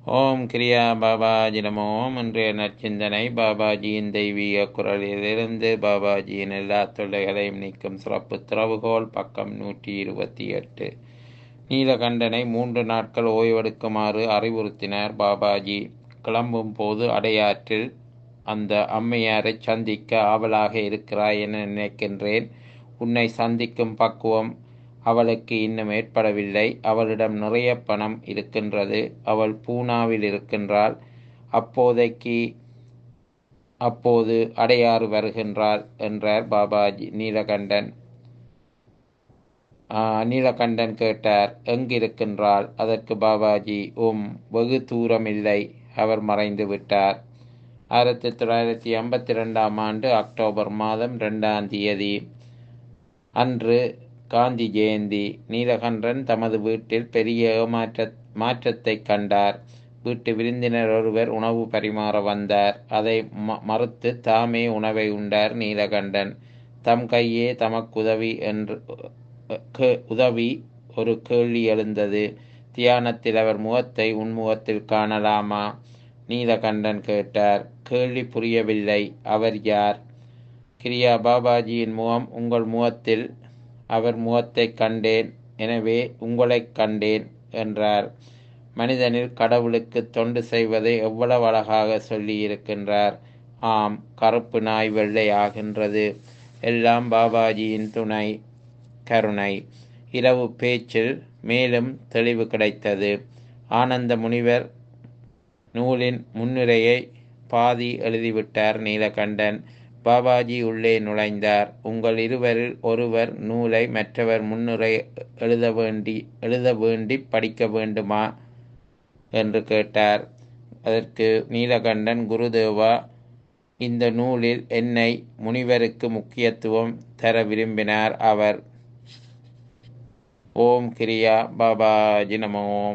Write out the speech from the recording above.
ஓம் கிரியா பாபாஜி நமோ ஓம் இன்றைய நற்சிந்தனை பாபாஜியின் தெய்வீக குரலிலிருந்து பாபாஜியின் எல்லா தொல்லைகளையும் நீக்கும் சிறப்பு திறவுகோல் பக்கம் நூற்றி இருபத்தி எட்டு நீலகண்டனை மூன்று நாட்கள் ஓய்வெடுக்குமாறு அறிவுறுத்தினார் பாபாஜி கிளம்பும் போது அடையாற்றில் அந்த அம்மையாரை சந்திக்க ஆவலாக இருக்கிறாய் என நினைக்கின்றேன் உன்னை சந்திக்கும் பக்குவம் அவளுக்கு இன்னும் ஏற்படவில்லை அவளிடம் நிறைய பணம் இருக்கின்றது அவள் பூனாவில் இருக்கின்றாள் அப்போதைக்கு அப்போது அடையாறு வருகின்றாள் என்றார் பாபாஜி நீலகண்டன் நீலகண்டன் கேட்டார் எங்கிருக்கின்றாள் அதற்கு பாபாஜி உம் வெகு தூரமில்லை அவர் மறைந்து விட்டார் ஆயிரத்தி தொள்ளாயிரத்தி ஐம்பத்தி ரெண்டாம் ஆண்டு அக்டோபர் மாதம் ரெண்டாம் தேதி அன்று காந்தி ஜெயந்தி நீலகண்டன் தமது வீட்டில் பெரிய ஏமாற்ற மாற்றத்தை கண்டார் வீட்டு விருந்தினர் ஒருவர் உணவு பரிமாற வந்தார் அதை மறுத்து தாமே உணவை உண்டார் நீலகண்டன் தம் கையே தமக்குதவி என்று உதவி ஒரு கேள்வி எழுந்தது தியானத்தில் அவர் முகத்தை உன்முகத்தில் காணலாமா நீலகண்டன் கேட்டார் கேள்வி புரியவில்லை அவர் யார் கிரியா பாபாஜியின் முகம் உங்கள் முகத்தில் அவர் முகத்தை கண்டேன் எனவே உங்களை கண்டேன் என்றார் மனிதனில் கடவுளுக்கு தொண்டு செய்வதை எவ்வளவு அழகாக சொல்லியிருக்கின்றார் ஆம் கருப்பு நாய் வெள்ளை ஆகின்றது எல்லாம் பாபாஜியின் துணை கருணை இரவு பேச்சில் மேலும் தெளிவு கிடைத்தது ஆனந்த முனிவர் நூலின் முன்னுரையை பாதி எழுதிவிட்டார் நீலகண்டன் பாபாஜி உள்ளே நுழைந்தார் உங்கள் இருவரில் ஒருவர் நூலை மற்றவர் முன்னுரை எழுத வேண்டி எழுத வேண்டி படிக்க வேண்டுமா என்று கேட்டார் அதற்கு நீலகண்டன் குருதேவா இந்த நூலில் என்னை முனிவருக்கு முக்கியத்துவம் தர விரும்பினார் அவர் ஓம் கிரியா பாபாஜி நமோ